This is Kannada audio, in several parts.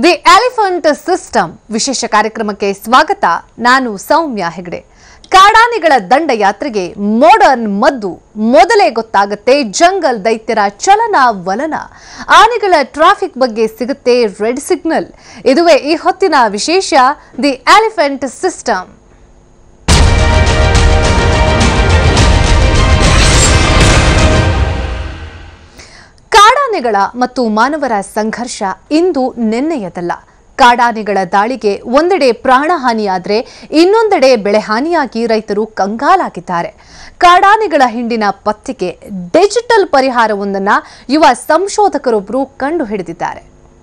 ದಿ ಎಲಿಫೆಂಟ್ ಸಿಸ್ಟಮ್ ವಿಶೇಷ ಕಾರ್ಯಕ್ರಮಕ್ಕೆ ಸ್ವಾಗತ ನಾನು ಸೌಮ್ಯ ಹೆಗಡೆ ಕಾಡಾನೆಗಳ ದಂಡಯಾತ್ರೆಗೆ ಮಾಡರ್ನ್ ಮದ್ದು ಮೊದಲೇ ಗೊತ್ತಾಗುತ್ತೆ ಜಂಗಲ್ ದೈತ್ಯರ ಚಲನ ವಲನ ಆನೆಗಳ ಟ್ರಾಫಿಕ್ ಬಗ್ಗೆ ಸಿಗುತ್ತೆ ರೆಡ್ ಸಿಗ್ನಲ್ ಇದುವೇ ಈ ಹೊತ್ತಿನ ವಿಶೇಷ ದಿ ಎಲಿಫೆಂಟ್ ಸಿಸ್ಟಮ್ ಕಾಡಾನೆಗಳ ಮತ್ತು ಮಾನವರ ಸಂಘರ್ಷ ಇಂದು ನಿನ್ನೆಯದಲ್ಲ ಕಾಡಾನೆಗಳ ದಾಳಿಗೆ ಒಂದೆಡೆ ಪ್ರಾಣಹಾನಿಯಾದರೆ ಇನ್ನೊಂದೆಡೆ ಬೆಳೆ ಹಾನಿಯಾಗಿ ರೈತರು ಕಂಗಾಲಾಗಿದ್ದಾರೆ ಕಾಡಾನೆಗಳ ಹಿಂಡಿನ ಪತ್ತೆಗೆ ಡಿಜಿಟಲ್ ಪರಿಹಾರವೊಂದನ್ನ ಯುವ ಸಂಶೋಧಕರೊಬ್ಬರು ಕಂಡು ಹಿಡಿದಿದ್ದಾರೆ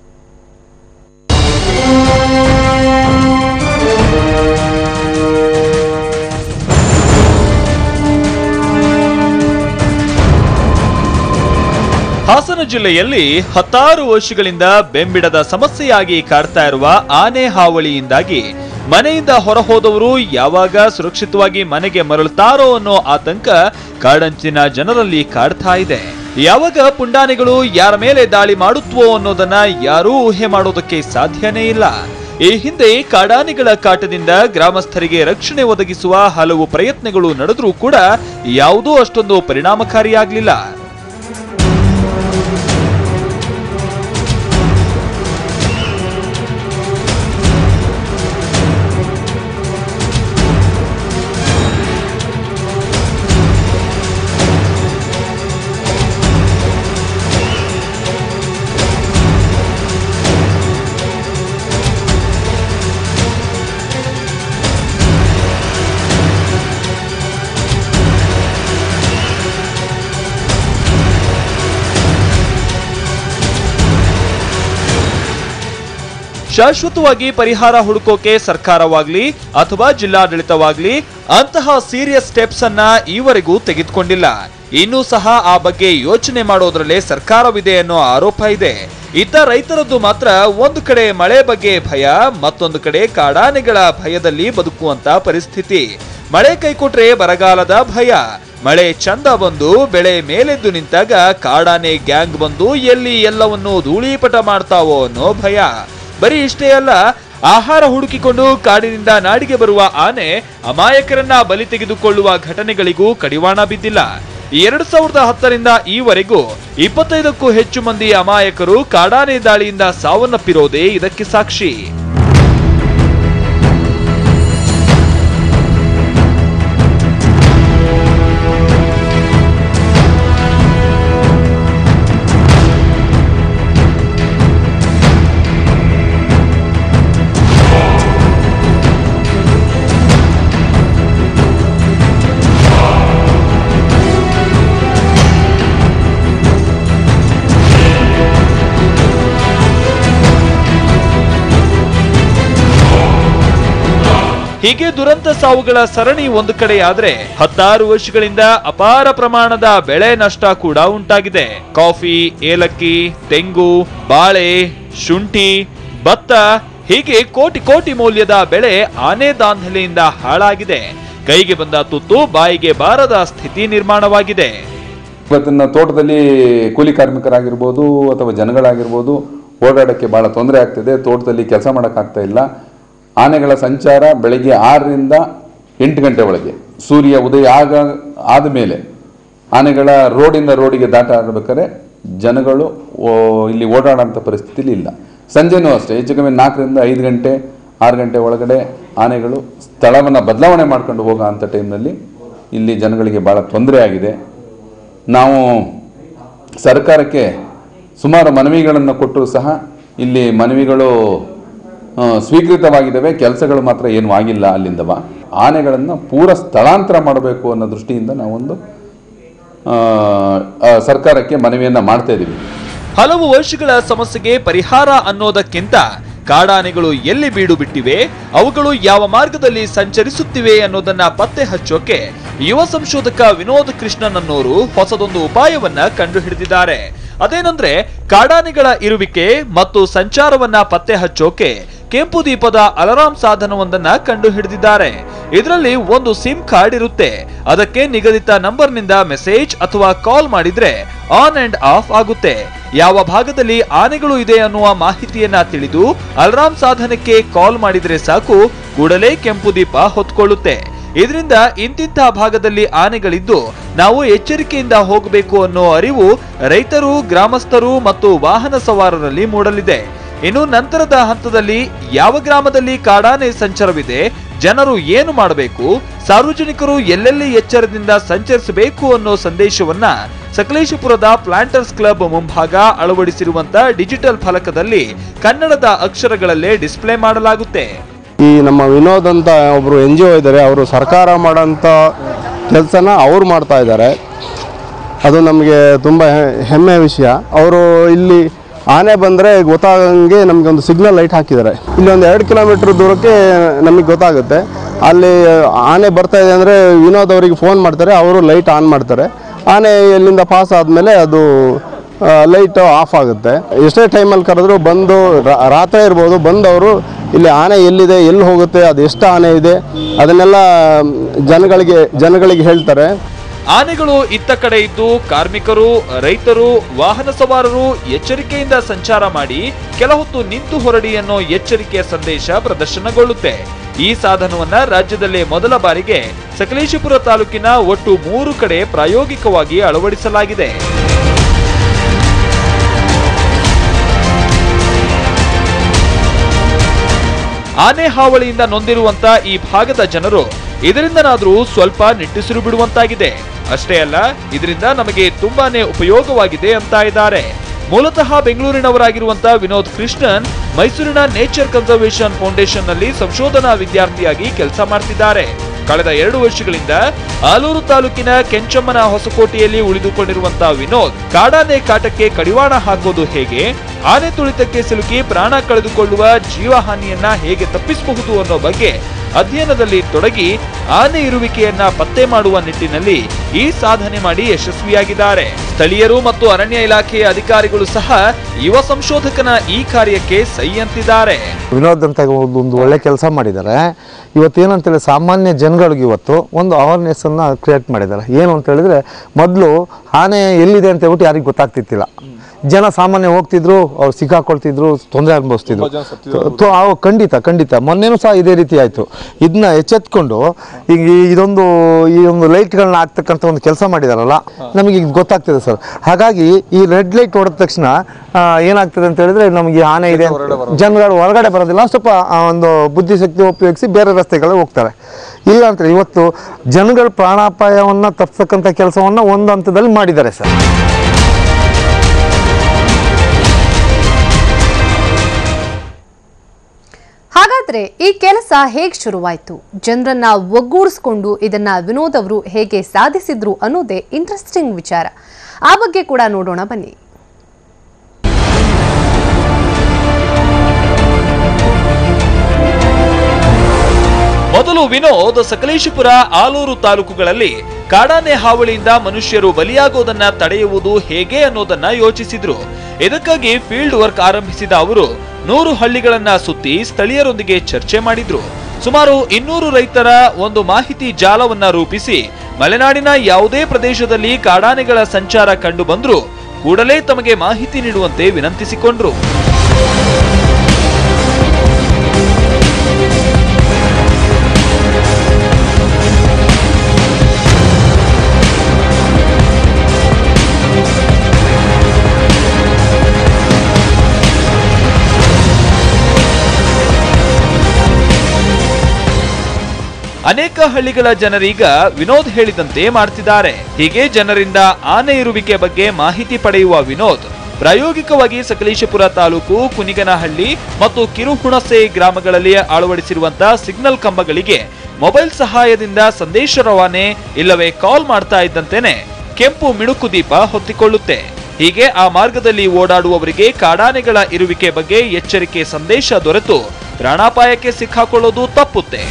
ಹಾಸನ ಜಿಲ್ಲೆಯಲ್ಲಿ ಹತ್ತಾರು ವರ್ಷಗಳಿಂದ ಬೆಂಬಿಡದ ಸಮಸ್ಯೆಯಾಗಿ ಕಾಡ್ತಾ ಇರುವ ಆನೆ ಹಾವಳಿಯಿಂದಾಗಿ ಮನೆಯಿಂದ ಹೊರಹೋದವರು ಯಾವಾಗ ಸುರಕ್ಷಿತವಾಗಿ ಮನೆಗೆ ಮರಳುತ್ತಾರೋ ಅನ್ನೋ ಆತಂಕ ಕಾಡಂಚಿನ ಜನರಲ್ಲಿ ಕಾಡ್ತಾ ಇದೆ ಯಾವಾಗ ಪುಂಡಾನೆಗಳು ಯಾರ ಮೇಲೆ ದಾಳಿ ಮಾಡುತ್ತವೋ ಅನ್ನೋದನ್ನ ಯಾರೂ ಊಹೆ ಮಾಡೋದಕ್ಕೆ ಸಾಧ್ಯನೇ ಇಲ್ಲ ಈ ಹಿಂದೆ ಕಾಡಾನೆಗಳ ಕಾಟದಿಂದ ಗ್ರಾಮಸ್ಥರಿಗೆ ರಕ್ಷಣೆ ಒದಗಿಸುವ ಹಲವು ಪ್ರಯತ್ನಗಳು ನಡೆದರೂ ಕೂಡ ಯಾವುದೂ ಅಷ್ಟೊಂದು ಪರಿಣಾಮಕಾರಿಯಾಗಲಿಲ್ಲ ಶಾಶ್ವತವಾಗಿ ಪರಿಹಾರ ಹುಡುಕೋಕೆ ಸರ್ಕಾರವಾಗ್ಲಿ ಅಥವಾ ಜಿಲ್ಲಾಡಳಿತವಾಗ್ಲಿ ಅಂತಹ ಸೀರಿಯಸ್ ಸ್ಟೆಪ್ಸ್ ಅನ್ನ ಈವರೆಗೂ ತೆಗೆದುಕೊಂಡಿಲ್ಲ ಇನ್ನೂ ಸಹ ಆ ಬಗ್ಗೆ ಯೋಚನೆ ಮಾಡೋದ್ರಲ್ಲೇ ಸರ್ಕಾರವಿದೆ ಅನ್ನೋ ಆರೋಪ ಇದೆ ಇತ್ತ ರೈತರದ್ದು ಮಾತ್ರ ಒಂದು ಕಡೆ ಮಳೆ ಬಗ್ಗೆ ಭಯ ಮತ್ತೊಂದು ಕಡೆ ಕಾಡಾನೆಗಳ ಭಯದಲ್ಲಿ ಬದುಕುವಂತ ಪರಿಸ್ಥಿತಿ ಮಳೆ ಕೈಕೊಟ್ರೆ ಬರಗಾಲದ ಭಯ ಮಳೆ ಚಂದ ಬಂದು ಬೆಳೆ ಮೇಲೆದ್ದು ನಿಂತಾಗ ಕಾಡಾನೆ ಗ್ಯಾಂಗ್ ಬಂದು ಎಲ್ಲಿ ಎಲ್ಲವನ್ನೂ ಧೂಳೀಪಟ ಮಾಡ್ತಾವೋ ಅನ್ನೋ ಭಯ ಬರೀ ಇಷ್ಟೇ ಅಲ್ಲ ಆಹಾರ ಹುಡುಕಿಕೊಂಡು ಕಾಡಿನಿಂದ ನಾಡಿಗೆ ಬರುವ ಆನೆ ಅಮಾಯಕರನ್ನ ಬಲಿ ತೆಗೆದುಕೊಳ್ಳುವ ಘಟನೆಗಳಿಗೂ ಕಡಿವಾಣ ಬಿದ್ದಿಲ್ಲ ಎರಡು ಸಾವಿರದ ಹತ್ತರಿಂದ ಈವರೆಗೂ ಇಪ್ಪತ್ತೈದಕ್ಕೂ ಹೆಚ್ಚು ಮಂದಿ ಅಮಾಯಕರು ಕಾಡಾನೆ ದಾಳಿಯಿಂದ ಸಾವನ್ನಪ್ಪಿರೋದೇ ಇದಕ್ಕೆ ಸಾಕ್ಷಿ ಹೀಗೆ ದುರಂತ ಸಾವುಗಳ ಸರಣಿ ಒಂದು ಕಡೆ ಆದ್ರೆ ಹತ್ತಾರು ವರ್ಷಗಳಿಂದ ಅಪಾರ ಪ್ರಮಾಣದ ಬೆಳೆ ನಷ್ಟ ಕೂಡ ಉಂಟಾಗಿದೆ ಕಾಫಿ ಏಲಕ್ಕಿ ತೆಂಗು ಬಾಳೆ ಶುಂಠಿ ಭತ್ತ ಹೀಗೆ ಕೋಟಿ ಕೋಟಿ ಮೌಲ್ಯದ ಬೆಳೆ ಆನೆ ದಾಂಧಲೆಯಿಂದ ಹಾಳಾಗಿದೆ ಕೈಗೆ ಬಂದ ತುತ್ತು ಬಾಯಿಗೆ ಬಾರದ ಸ್ಥಿತಿ ನಿರ್ಮಾಣವಾಗಿದೆ ಇವತ್ತಿನ ತೋಟದಲ್ಲಿ ಕೂಲಿ ಕಾರ್ಮಿಕರಾಗಿರ್ಬೋದು ಅಥವಾ ಜನಗಳಾಗಿರ್ಬೋದು ಓಡಾಡೋಕ್ಕೆ ಭಾಳ ತೊಂದರೆ ಆಗ್ತಿದೆ ತೋಟದಲ್ಲಿ ಕೆಲಸ ಮಾಡೋಕ್ಕಾಗ್ತಾ ಇಲ್ಲ ಆನೆಗಳ ಸಂಚಾರ ಬೆಳಗ್ಗೆ ಆರರಿಂದ ಎಂಟು ಗಂಟೆ ಒಳಗೆ ಸೂರ್ಯ ಉದಯ ಆಗ ಆದಮೇಲೆ ಆನೆಗಳ ರೋಡಿಂದ ರೋಡಿಗೆ ದಾಟ ಆಡಬೇಕಾದ್ರೆ ಜನಗಳು ಓ- ಇಲ್ಲಿ ಓಡಾಡೋಂಥ ಪರಿಸ್ಥಿತಿಲಿ ಇಲ್ಲ ಸಂಜೆನೂ ಅಷ್ಟೇ ಹೆಚ್ಚು ಕಮ್ಮಿ ನಾಲ್ಕರಿಂದ ಐದು ಗಂಟೆ ಆರು ಗಂಟೆ ಒಳಗಡೆ ಆನೆಗಳು ಸ್ಥಳವನ್ನು ಬದಲಾವಣೆ ಮಾಡ್ಕೊಂಡು ಹೋಗೋ ಅಂಥ ಟೈಮ್ನಲ್ಲಿ ಇಲ್ಲಿ ಜನಗಳಿಗೆ ಭಾಳ ತೊಂದರೆ ಆಗಿದೆ ನಾವು ಸರ್ಕಾರಕ್ಕೆ ಸುಮಾರು ಮನವಿಗಳನ್ನು ಕೊಟ್ಟರೂ ಸಹ ಇಲ್ಲಿ ಮನವಿಗಳು ಆ, ಸ್ವೀಕೃತವಾಗಿದ್ದಾವೆ ಕೆಲಸಗಳು ಮಾತ್ರ ಏನೂ ಆಗಿಲ್ಲ ಅಲ್ಲಿಂದವ ಆನೆಗಳನ್ನು ಪೂರ ಸ್ಥಳಾಂತರ ಮಾಡಬೇಕು ಅನ್ನೋ ದೃಷ್ಟಿಯಿಂದ ನಾವೊಂದು ಆ, ಆ, ಸರ್ಕಾರಕ್ಕೆ ಮನವಿಯನ್ನು ಮಾಡ್ತಾ ಇದ್ದೀವಿ ಹಲವು ವರ್ಷಗಳ ಸಮಸ್ಯೆಗೆ ಪರಿಹಾರ ಅನ್ನೋದಕ್ಕಿಂತ ಕಾಡಾನೆಗಳು ಎಲ್ಲಿ ಬೀಡು ಬಿಟ್ಟಿವೆ ಅವುಗಳು ಯಾವ ಮಾರ್ಗದಲ್ಲಿ ಸಂಚರಿಸುತ್ತಿವೆ ಅನ್ನೋದನ್ನ ಪತ್ತೆ ಹಚ್ಚೋಕೆ ಯುವ ಸಂಶೋಧಕ ವಿನೋದ್ ಕೃಷ್ಣನ್ ಅನ್ನೋರು ಹೊಸದೊಂದು ಉಪಾಯವನ್ನ ಕಂಡುಹಿಡಿದಿದ್ದಾರೆ ಅದೇನಂದ್ರೆ ಕಾಡಾನೆಗಳ ಇರುವಿಕೆ ಮತ್ತು ಸಂಚಾರವನ್ನ ಪತ್ತೆ ಹಚ್ಚೋಕೆ ಕೆಂಪು ದೀಪದ ಅಲಾರಾಂ ಸಾಧನವೊಂದನ್ನ ಕಂಡುಹಿಡಿದಿದ್ದಾರೆ ಇದರಲ್ಲಿ ಒಂದು ಸಿಮ್ ಕಾರ್ಡ್ ಇರುತ್ತೆ ಅದಕ್ಕೆ ನಿಗದಿತ ನಂಬರ್ನಿಂದ ಮೆಸೇಜ್ ಅಥವಾ ಕಾಲ್ ಮಾಡಿದ್ರೆ ಆನ್ ಅಂಡ್ ಆಫ್ ಆಗುತ್ತೆ ಯಾವ ಭಾಗದಲ್ಲಿ ಆನೆಗಳು ಇದೆ ಅನ್ನುವ ಮಾಹಿತಿಯನ್ನ ತಿಳಿದು ಅಲಾರಾಂ ಸಾಧನಕ್ಕೆ ಕಾಲ್ ಮಾಡಿದ್ರೆ ಸಾಕು ಕೂಡಲೇ ಕೆಂಪು ದೀಪ ಹೊತ್ಕೊಳ್ಳುತ್ತೆ ಇದರಿಂದ ಇಂತಿಂಥ ಭಾಗದಲ್ಲಿ ಆನೆಗಳಿದ್ದು ನಾವು ಎಚ್ಚರಿಕೆಯಿಂದ ಹೋಗಬೇಕು ಅನ್ನೋ ಅರಿವು ರೈತರು ಗ್ರಾಮಸ್ಥರು ಮತ್ತು ವಾಹನ ಸವಾರರಲ್ಲಿ ಮೂಡಲಿದೆ ಇನ್ನು ನಂತರದ ಹಂತದಲ್ಲಿ ಯಾವ ಗ್ರಾಮದಲ್ಲಿ ಕಾಡಾನೆ ಸಂಚಾರವಿದೆ ಜನರು ಏನು ಮಾಡಬೇಕು ಸಾರ್ವಜನಿಕರು ಎಲ್ಲೆಲ್ಲಿ ಎಚ್ಚರದಿಂದ ಸಂಚರಿಸಬೇಕು ಅನ್ನೋ ಸಂದೇಶವನ್ನ ಸಕಲೇಶಪುರದ ಪ್ಲಾಂಟರ್ಸ್ ಕ್ಲಬ್ ಮುಂಭಾಗ ಅಳವಡಿಸಿರುವಂತ ಡಿಜಿಟಲ್ ಫಲಕದಲ್ಲಿ ಕನ್ನಡದ ಅಕ್ಷರಗಳಲ್ಲೇ ಡಿಸ್ಪ್ಲೇ ಮಾಡಲಾಗುತ್ತೆ ಈ ನಮ್ಮ ವಿನೋದ್ ಅಂತ ಒಬ್ಬರು ಎನ್ ಜಿ ಒ ಇದ್ದಾರೆ ಅವರು ಸರ್ಕಾರ ಮಾಡೋಂಥ ಕೆಲಸನ ಅವ್ರು ಮಾಡ್ತಾ ಇದ್ದಾರೆ ಅದು ನಮಗೆ ತುಂಬ ಹೆಮ್ಮೆಯ ವಿಷಯ ಅವರು ಇಲ್ಲಿ ಆನೆ ಬಂದರೆ ಗೊತ್ತಾಗಂಗೆ ನಮಗೆ ಒಂದು ಸಿಗ್ನಲ್ ಲೈಟ್ ಹಾಕಿದ್ದಾರೆ ಇಲ್ಲಿ ಒಂದು ಎರಡು ಕಿಲೋಮೀಟ್ರ್ ದೂರಕ್ಕೆ ನಮಗೆ ಗೊತ್ತಾಗುತ್ತೆ ಅಲ್ಲಿ ಆನೆ ಬರ್ತಾ ಇದೆ ಅಂದರೆ ವಿನೋದ್ ಅವರಿಗೆ ಫೋನ್ ಮಾಡ್ತಾರೆ ಅವರು ಲೈಟ್ ಆನ್ ಮಾಡ್ತಾರೆ ಆನೆ ಎಲ್ಲಿಂದ ಪಾಸ್ ಆದಮೇಲೆ ಅದು ಲೈಟ್ ಆಫ್ ಆಗುತ್ತೆ ಎಷ್ಟೇ ಟೈಮಲ್ಲಿ ಕರೆದ್ರು ಬಂದು ರಾ- ರಾತ್ರಿ ಇರ್ಬೋದು ಬಂದವರು ಇಲ್ಲಿ ಆನೆ ಎಲ್ಲಿದೆ ಎಲ್ಲಿ ಹೋಗುತ್ತೆ ಅದು ಎಷ್ಟು ಆನೆ ಇದೆ ಅದನ್ನೆಲ್ಲ ಜನಗಳಿಗೆ ಜನಗಳಿಗೆ ಹೇಳ್ತಾರೆ ಆನೆಗಳು ಇತ್ತ ಕಡೆ ಇದ್ದು ಕಾರ್ಮಿಕರು ರೈತರು ವಾಹನ ಸವಾರರು ಎಚ್ಚರಿಕೆಯಿಂದ ಸಂಚಾರ ಮಾಡಿ ಕೆಲಹೊತ್ತು ನಿಂತು ಹೊರಡಿ ಅನ್ನೋ ಎಚ್ಚರಿಕೆಯ ಸಂದೇಶ ಪ್ರದರ್ಶನಗೊಳ್ಳುತ್ತೆ ಈ ಸಾಧನವನ್ನ ರಾಜ್ಯದಲ್ಲೇ ಮೊದಲ ಬಾರಿಗೆ ಸಕಲೇಶಪುರ ತಾಲೂಕಿನ ಒಟ್ಟು ಮೂರು ಕಡೆ ಪ್ರಾಯೋಗಿಕವಾಗಿ ಅಳವಡಿಸಲಾಗಿದೆ ಆನೆ ಹಾವಳಿಯಿಂದ ನೊಂದಿರುವಂತ ಈ ಭಾಗದ ಜನರು ಇದರಿಂದನಾದ್ರೂ ಸ್ವಲ್ಪ ನಿಟ್ಟುಸಿರು ಬಿಡುವಂತಾಗಿದೆ ಅಷ್ಟೇ ಅಲ್ಲ ಇದರಿಂದ ನಮಗೆ ತುಂಬಾನೇ ಉಪಯೋಗವಾಗಿದೆ ಅಂತ ಇದ್ದಾರೆ ಮೂಲತಃ ಬೆಂಗಳೂರಿನವರಾಗಿರುವಂತ ವಿನೋದ್ ಕೃಷ್ಣನ್ ಮೈಸೂರಿನ ನೇಚರ್ ಕನ್ಸರ್ವೇಷನ್ ಫೌಂಡೇಶನ್ ನಲ್ಲಿ ಸಂಶೋಧನಾ ವಿದ್ಯಾರ್ಥಿಯಾಗಿ ಕೆಲಸ ಮಾಡ್ತಿದ್ದಾರೆ ಕಳೆದ ಎರಡು ವರ್ಷಗಳಿಂದ ಆಲೂರು ತಾಲೂಕಿನ ಕೆಂಚಮ್ಮನ ಹೊಸಕೋಟೆಯಲ್ಲಿ ಉಳಿದುಕೊಂಡಿರುವಂತಹ ವಿನೋದ್ ಕಾಡಾನೆ ಕಾಟಕ್ಕೆ ಕಡಿವಾಣ ಹಾಕೋದು ಹೇಗೆ ಆನೆ ತುಳಿತಕ್ಕೆ ಸಿಲುಕಿ ಪ್ರಾಣ ಕಳೆದುಕೊಳ್ಳುವ ಜೀವಹಾನಿಯನ್ನ ಹೇಗೆ ತಪ್ಪಿಸಬಹುದು ಅನ್ನೋ ಬಗ್ಗೆ ಅಧ್ಯಯನದಲ್ಲಿ ತೊಡಗಿ ಆನೆ ಇರುವಿಕೆಯನ್ನ ಪತ್ತೆ ಮಾಡುವ ನಿಟ್ಟಿನಲ್ಲಿ ಈ ಸಾಧನೆ ಮಾಡಿ ಯಶಸ್ವಿಯಾಗಿದ್ದಾರೆ ಸ್ಥಳೀಯರು ಮತ್ತು ಅರಣ್ಯ ಇಲಾಖೆಯ ಅಧಿಕಾರಿಗಳು ಸಹ ಯುವ ಸಂಶೋಧಕನ ಈ ಕಾರ್ಯಕ್ಕೆ ಸೈ ಅಂತಿದ್ದಾರೆ ವಿನೋದ್ ಅಂತ ಒಂದು ಒಂದು ಒಳ್ಳೆ ಕೆಲಸ ಮಾಡಿದ್ದಾರೆ ಇವತ್ತೇನಂತೇಳಿ ಸಾಮಾನ್ಯ ಜನಗಳಿಗೆ ಇವತ್ತು ಒಂದು ಅವೇರ್ನೆಸ್ಸನ್ನು ಕ್ರಿಯೇಟ್ ಮಾಡಿದ್ದಾರೆ ಏನು ಅಂತ ಹೇಳಿದ್ರೆ ಮೊದಲು ಆನೆ ಎಲ್ಲಿದೆ ಅಂತ ಹೇಳ್ಬಿಟ್ಟು ಯಾರಿಗೆ ಗೊತ್ತಾಗ್ತಿತ್ತಿಲ್ಲ ಜನ ಸಾಮಾನ್ಯ ಹೋಗ್ತಿದ್ರು ಅವ್ರು ಸಿಕ್ಕಾಕೊಳ್ತಿದ್ರು ತೊಂದರೆ ಅನುಭವಿಸ್ತಿದ್ರು ತೊ- ಅವು ಖಂಡಿತ ಖಂಡಿತ ಮೊನ್ನೆನೂ ಸಹ ಇದೇ ರೀತಿ ಆಯಿತು ಇದನ್ನ ಎಚ್ಚೆತ್ಕೊಂಡು ಈಗ ಈ- ಇದೊಂದು ಈ ಒಂದು ಲೈಟ್ಗಳನ್ನ ಹಾಕ್ತಕ್ಕಂಥ ಒಂದು ಕೆಲಸ ಮಾಡಿದಾರಲ್ಲ ನಮಗೆ ಈಗ ಗೊತ್ತಾಗ್ತಿದೆ ಸರ್ ಹಾಗಾಗಿ ಈ ರೆಡ್ ಲೈಟ್ ಹೊಡೆದ ತಕ್ಷಣ ಆ, ಏನಾಗ್ತದೆ ಅಂತ ಹೇಳಿದ್ರೆ ನಮಗೆ ಈ ಆನೆ ಇದೆ ಜನಗಳು ಹೊರಗಡೆ ಬರೋದಿಲ್ಲ ಸ್ವಲ್ಪ ಆ ಒಂದು ಬುದ್ಧಿಶಕ್ತಿ ಉಪಯೋಗಿಸಿ ಬೇರೆ ರಸ್ತೆಗಳಿಗೆ ಹೋಗ್ತಾರೆ ಇಲ್ಲ ಅಂತ ಇವತ್ತು ಜನಗಳ ಪ್ರಾಣಾಪಾಯವನ್ನು ತಪ್ಪಿಸ್ತಕ್ಕಂಥ ಕೆಲಸವನ್ನು ಒಂದು ಹಂತದಲ್ಲಿ ಮಾಡಿದ್ದಾರೆ ಸರ್ ಹಾಗಾದ್ರೆ ಈ ಕೆಲಸ ಹೇಗೆ ಶುರುವಾಯಿತು ಜನರನ್ನ ಒಗ್ಗೂಡಿಸ್ಕೊಂಡು ಇದನ್ನ ವಿನೋದ್ ಅವರು ಹೇಗೆ ಸಾಧಿಸಿದ್ರು ಅನ್ನೋದೇ ಇಂಟ್ರೆಸ್ಟಿಂಗ್ ವಿಚಾರ ಆ ಬಗ್ಗೆ ಕೂಡ ನೋಡೋಣ ಬನ್ನಿ ಮೊದಲು ವಿನೋದ್ ಸಕಲೇಶಪುರ ಆಲೂರು ತಾಲೂಕುಗಳಲ್ಲಿ ಕಾಡಾನೆ ಹಾವಳಿಯಿಂದ ಮನುಷ್ಯರು ಬಲಿಯಾಗೋದನ್ನ ತಡೆಯುವುದು ಹೇಗೆ ಅನ್ನೋದನ್ನ ಯೋಚಿಸಿದ್ರು ಇದಕ್ಕಾಗಿ ಫೀಲ್ಡ್ ವರ್ಕ್ ಆರಂಭಿಸಿದ ಅವರು ನೂರು ಹಳ್ಳಿಗಳನ್ನ ಸುತ್ತಿ ಸ್ಥಳೀಯರೊಂದಿಗೆ ಚರ್ಚೆ ಮಾಡಿದ್ರು ಸುಮಾರು ಇನ್ನೂರು ರೈತರ ಒಂದು ಮಾಹಿತಿ ಜಾಲವನ್ನ ರೂಪಿಸಿ ಮಲೆನಾಡಿನ ಯಾವುದೇ ಪ್ರದೇಶದಲ್ಲಿ ಕಾಡಾನೆಗಳ ಸಂಚಾರ ಕಂಡು ಬಂದ್ರು ಕೂಡಲೇ ತಮಗೆ ಮಾಹಿತಿ ನೀಡುವಂತೆ ವಿನಂತಿಸಿಕೊಂಡ್ರು ಅನೇಕ ಹಳ್ಳಿಗಳ ಜನರೀಗ ವಿನೋದ್ ಹೇಳಿದಂತೆ ಮಾಡ್ತಿದ್ದಾರೆ ಹೀಗೆ ಜನರಿಂದ ಆನೆ ಇರುವಿಕೆ ಬಗ್ಗೆ ಮಾಹಿತಿ ಪಡೆಯುವ ವಿನೋದ್ ಪ್ರಾಯೋಗಿಕವಾಗಿ ಸಕಲೇಶಪುರ ತಾಲೂಕು ಕುನಿಗನಹಳ್ಳಿ ಮತ್ತು ಕಿರುಹುಣಸೆ ಗ್ರಾಮಗಳಲ್ಲಿ ಅಳವಡಿಸಿರುವಂತಹ ಸಿಗ್ನಲ್ ಕಂಬಗಳಿಗೆ ಮೊಬೈಲ್ ಸಹಾಯದಿಂದ ಸಂದೇಶ ರವಾನೆ ಇಲ್ಲವೇ ಕಾಲ್ ಮಾಡ್ತಾ ಇದ್ದಂತೆನೆ ಕೆಂಪು ಮಿಣುಕು ದೀಪ ಹೊತ್ತಿಕೊಳ್ಳುತ್ತೆ ಹೀಗೆ ಆ ಮಾರ್ಗದಲ್ಲಿ ಓಡಾಡುವವರಿಗೆ ಕಾಡಾನೆಗಳ ಇರುವಿಕೆ ಬಗ್ಗೆ ಎಚ್ಚರಿಕೆ ಸಂದೇಶ ದೊರೆತು ಪ್ರಾಣಾಪಾಯಕ್ಕೆ ಸಿಕ್ಕಾಕೊಳ್ಳೋದು ತಪ್ಪುತ್ತೆ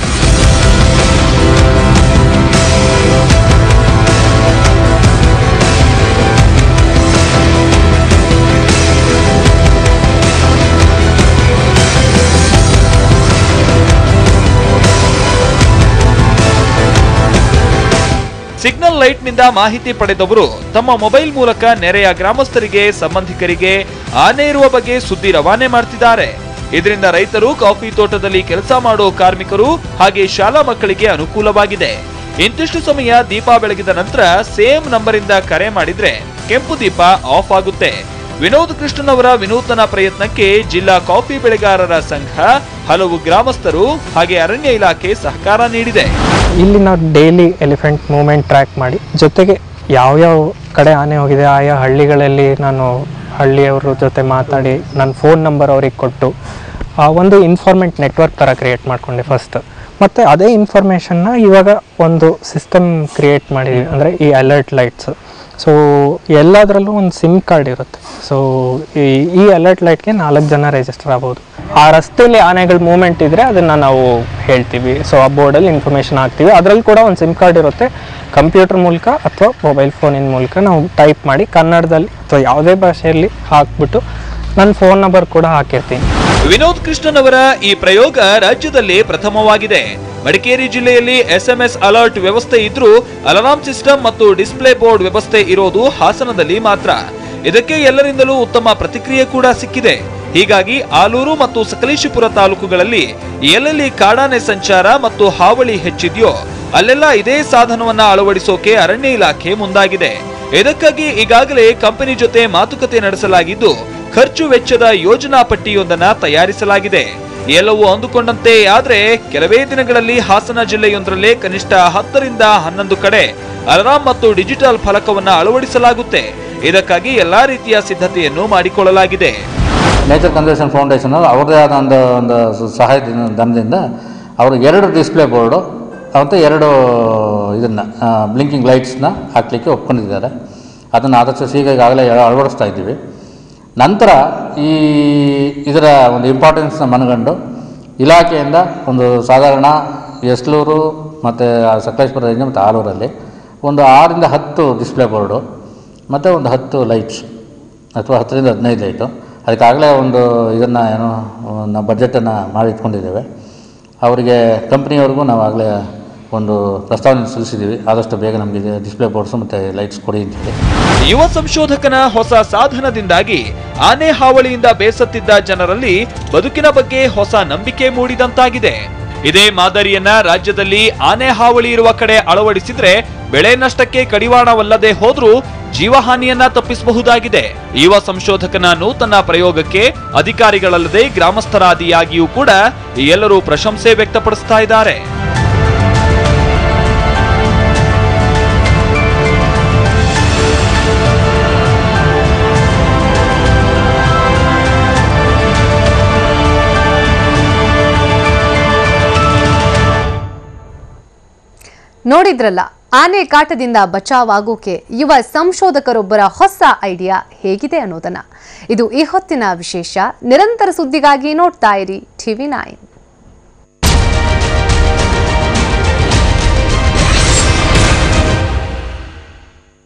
ಲೈಟ್ನಿಂದ ಮಾಹಿತಿ ಪಡೆದವರು ತಮ್ಮ ಮೊಬೈಲ್ ಮೂಲಕ ನೆರೆಯ ಗ್ರಾಮಸ್ಥರಿಗೆ ಸಂಬಂಧಿಕರಿಗೆ ಆನೆ ಇರುವ ಬಗ್ಗೆ ಸುದ್ದಿ ರವಾನೆ ಮಾಡ್ತಿದ್ದಾರೆ ಇದರಿಂದ ರೈತರು ಕಾಫಿ ತೋಟದಲ್ಲಿ ಕೆಲಸ ಮಾಡೋ ಕಾರ್ಮಿಕರು ಹಾಗೆ ಶಾಲಾ ಮಕ್ಕಳಿಗೆ ಅನುಕೂಲವಾಗಿದೆ ಇಂತಿಷ್ಟು ಸಮಯ ದೀಪ ಬೆಳಗಿದ ನಂತರ ಸೇಮ್ ನಂಬರಿಂದ ಕರೆ ಮಾಡಿದ್ರೆ ಕೆಂಪು ದೀಪ ಆಫ್ ಆಗುತ್ತೆ ವಿನೋದ್ ಕೃಷ್ಣನ್ ಅವರ ವಿನೂತನ ಪ್ರಯತ್ನಕ್ಕೆ ಜಿಲ್ಲಾ ಕಾಫಿ ಬೆಳೆಗಾರರ ಸಂಘ ಹಲವು ಗ್ರಾಮಸ್ಥರು ಹಾಗೆ ಅರಣ್ಯ ಇಲಾಖೆ ಸಹಕಾರ ನೀಡಿದೆ ಇಲ್ಲಿ ನಾವು ಡೈಲಿ ಎಲಿಫೆಂಟ್ ಮೂವ್ಮೆಂಟ್ ಟ್ರ್ಯಾಕ್ ಮಾಡಿ ಜೊತೆಗೆ ಯಾವ್ಯಾವ ಕಡೆ ಆನೆ ಹೋಗಿದೆ ಆಯಾ ಹಳ್ಳಿಗಳಲ್ಲಿ ನಾನು ಹಳ್ಳಿಯವ್ರ ಜೊತೆ ಮಾತಾಡಿ ನನ್ನ ಫೋನ್ ನಂಬರ್ ಅವ್ರಿಗೆ ಕೊಟ್ಟು ಆ ಒಂದು ಇನ್ಫಾರ್ಮೆಂಟ್ ನೆಟ್ವರ್ಕ್ ಥರ ಕ್ರಿಯೇಟ್ ಮಾಡ್ಕೊಂಡೆ ಫಸ್ಟ್ ಮತ್ತು ಅದೇ ಇನ್ಫಾರ್ಮೇಷನ್ನ ಇವಾಗ ಒಂದು ಸಿಸ್ಟಮ್ ಕ್ರಿಯೇಟ್ ಮಾಡಿದ್ವಿ ಅಂದರೆ ಈ ಅಲರ್ಟ್ ಲೈಟ್ಸ್ ಸೊ ಎಲ್ಲದರಲ್ಲೂ ಒಂದು ಸಿಮ್ ಕಾರ್ಡ್ ಇರುತ್ತೆ ಸೊ ಈ ಈ ಅಲರ್ಟ್ ಲೈಟ್ಗೆ ನಾಲ್ಕು ಜನ ರಿಜಿಸ್ಟರ್ ಆಗ್ಬೋದು ಆ ರಸ್ತೆಯಲ್ಲಿ ಆನೆಗಳ ಮೂವ್ಮೆಂಟ್ ಇದ್ದರೆ ಅದನ್ನು ನಾವು ಹೇಳ್ತೀವಿ ಸೊ ಆ ಬೋರ್ಡಲ್ಲಿ ಇನ್ಫಾರ್ಮೇಷನ್ ಹಾಕ್ತೀವಿ ಅದರಲ್ಲಿ ಕೂಡ ಒಂದು ಸಿಮ್ ಕಾರ್ಡ್ ಇರುತ್ತೆ ಕಂಪ್ಯೂಟರ್ ಮೂಲಕ ಅಥವಾ ಮೊಬೈಲ್ ಫೋನಿನ ಮೂಲಕ ನಾವು ಟೈಪ್ ಮಾಡಿ ಕನ್ನಡದಲ್ಲಿ ಅಥವಾ ಯಾವುದೇ ಭಾಷೆಯಲ್ಲಿ ಹಾಕ್ಬಿಟ್ಟು ನನ್ನ ಫೋನ್ ನಂಬರ್ ಕೂಡ ಹಾಕಿರ್ತೀನಿ ವಿನೋದ್ ಕೃಷ್ಣನ್ ಅವರ ಈ ಪ್ರಯೋಗ ರಾಜ್ಯದಲ್ಲಿ ಪ್ರಥಮವಾಗಿದೆ ಮಡಿಕೇರಿ ಜಿಲ್ಲೆಯಲ್ಲಿ ಎಸ್ಎಂಎಸ್ ಅಲರ್ಟ್ ವ್ಯವಸ್ಥೆ ಇದ್ರೂ ಅಲಾರಾಂ ಸಿಸ್ಟಮ್ ಮತ್ತು ಡಿಸ್ಪ್ಲೇ ಬೋರ್ಡ್ ವ್ಯವಸ್ಥೆ ಇರೋದು ಹಾಸನದಲ್ಲಿ ಮಾತ್ರ ಇದಕ್ಕೆ ಎಲ್ಲರಿಂದಲೂ ಉತ್ತಮ ಪ್ರತಿಕ್ರಿಯೆ ಕೂಡ ಸಿಕ್ಕಿದೆ ಹೀಗಾಗಿ ಆಲೂರು ಮತ್ತು ಸಕಲೇಶಪುರ ತಾಲೂಕುಗಳಲ್ಲಿ ಎಲ್ಲೆಲ್ಲಿ ಕಾಡಾನೆ ಸಂಚಾರ ಮತ್ತು ಹಾವಳಿ ಹೆಚ್ಚಿದೆಯೋ ಅಲ್ಲೆಲ್ಲ ಇದೇ ಸಾಧನವನ್ನ ಅಳವಡಿಸೋಕೆ ಅರಣ್ಯ ಇಲಾಖೆ ಮುಂದಾಗಿದೆ ಇದಕ್ಕಾಗಿ ಈಗಾಗಲೇ ಕಂಪನಿ ಜೊತೆ ಮಾತುಕತೆ ನಡೆಸಲಾಗಿದ್ದು ಖರ್ಚು ವೆಚ್ಚದ ಯೋಜನಾ ಪಟ್ಟಿಯೊಂದನ್ನ ತಯಾರಿಸಲಾಗಿದೆ ಎಲ್ಲವೂ ಅಂದುಕೊಂಡಂತೆ ಆದ್ರೆ ಕೆಲವೇ ದಿನಗಳಲ್ಲಿ ಹಾಸನ ಜಿಲ್ಲೆಯೊಂದರಲ್ಲೇ ಕನಿಷ್ಠ ಹತ್ತರಿಂದ ಹನ್ನೊಂದು ಕಡೆ ಅಲಾರಾಂ ಮತ್ತು ಡಿಜಿಟಲ್ ಫಲಕವನ್ನ ಅಳವಡಿಸಲಾಗುತ್ತೆ ಇದಕ್ಕಾಗಿ ಎಲ್ಲಾ ರೀತಿಯ ಸಿದ್ಧತೆಯನ್ನು ಮಾಡಿಕೊಳ್ಳಲಾಗಿದೆ ನೇಚರ್ ಕನ್ಸರ್ವೇಷನ್ ಫೌಂಡೇಶನ್ ಅವ್ರದ್ದೇ ಆದ ಒಂದು ಒಂದು ಸ- ಸಹಾಯದಿಂದ ಧನದಿಂದ ಅವರು ಎರಡು ಡಿಸ್ಪ್ಲೇ ಬೋರ್ಡು ಮತ್ತು ಎರಡು ಇದನ್ನು ಬ್ಲಿಂಕಿಂಗ್ ಲೈಟ್ಸ್ನ ಹಾಕಲಿಕ್ಕೆ ಒಪ್ಕೊಂಡಿದ್ದಾರೆ ಅದನ್ನು ಆದಷ್ಟು ಶೀಘ್ರ ಈಗಾಗಲೇ ಅಳವಡಿಸ್ತಾ ಇದ್ದೀವಿ ನಂತರ ಈ ಇದರ ಒಂದು ಇಂಪಾರ್ಟೆನ್ಸ್ನ ಮನಗಂಡು ಇಲಾಖೆಯಿಂದ ಒಂದು ಸಾಧಾರಣ ಎಸ್ಲೂರು ಮತ್ತು ಸಕಲೇಶ್ಪುರ ರೇಂಜ್ ಮತ್ತು ಆಲೂರಲ್ಲಿ ಒಂದು ಆರರಿಂದ ಹತ್ತು ಡಿಸ್ಪ್ಲೇ ಬೋರ್ಡು ಮತ್ತು ಒಂದು ಹತ್ತು ಲೈಟ್ಸ್ ಅಥವಾ ಹತ್ತರಿಂದ ಹದಿನೈದು ಲೈಟು ಅದಕ್ಕಾಗಲೇ ಒಂದು ಇದನ್ನು ಏನೋ ನಾವು ಬಡ್ಜೆಟನ್ನು ಮಾಡಿ ಇಟ್ಕೊಂಡಿದ್ದೇವೆ ಅವರಿಗೆ ಕಂಪ್ನಿಯವ್ರಿಗೂ ನಾವು ಆಗಲೇ ಒಂದು ಪ್ರಸ್ತಾವನೆ ಸಲ್ಲಿಸಿದ್ದೀವಿ ಆದಷ್ಟು ಬೇಗ ನಮಗೆ ಡಿಸ್ಪ್ಲೇ ಬೋರ್ಡ್ಸು ಮತ್ತು ಲೈಟ್ಸ್ ಕೊಡಿ ಅಂತೇಳಿ ಯುವ ಸಂಶೋಧಕನ ಹೊಸ ಸಾಧನದಿಂದಾಗಿ ಆನೆ ಹಾವಳಿಯಿಂದ ಬೇಸತ್ತಿದ್ದ ಜನರಲ್ಲಿ ಬದುಕಿನ ಬಗ್ಗೆ ಹೊಸ ನಂಬಿಕೆ ಮೂಡಿದಂತಾಗಿದೆ ಇದೇ ಮಾದರಿಯನ್ನ ರಾಜ್ಯದಲ್ಲಿ ಆನೆ ಹಾವಳಿ ಇರುವ ಕಡೆ ಅಳವಡಿಸಿದ್ರೆ ಬೆಳೆ ನಷ್ಟಕ್ಕೆ ಕಡಿವಾಣವಲ್ಲದೆ ಹೋದ್ರೂ ಜೀವಹಾನಿಯನ್ನ ತಪ್ಪಿಸಬಹುದಾಗಿದೆ ಯುವ ಸಂಶೋಧಕನ ನೂತನ ಪ್ರಯೋಗಕ್ಕೆ ಅಧಿಕಾರಿಗಳಲ್ಲದೆ ಗ್ರಾಮಸ್ಥರಾದಿಯಾಗಿಯೂ ಕೂಡ ಎಲ್ಲರೂ ಪ್ರಶಂಸೆ ವ್ಯಕ್ತಪಡಿಸ್ತಾ ಇದ್ದಾರೆ ನೋಡಿದ್ರಲ್ಲ ಆನೆ ಕಾಟದಿಂದ ಬಚಾವಾಗೋಕೆ ಯುವ ಸಂಶೋಧಕರೊಬ್ಬರ ಹೊಸ ಐಡಿಯಾ ಹೇಗಿದೆ ಅನ್ನೋದನ್ನ ಇದು ಈ ಹೊತ್ತಿನ ವಿಶೇಷ ನಿರಂತರ ಸುದ್ದಿಗಾಗಿ ನೋಡ್ತಾ ಇರಿ ಟಿವಿ ನೈನ್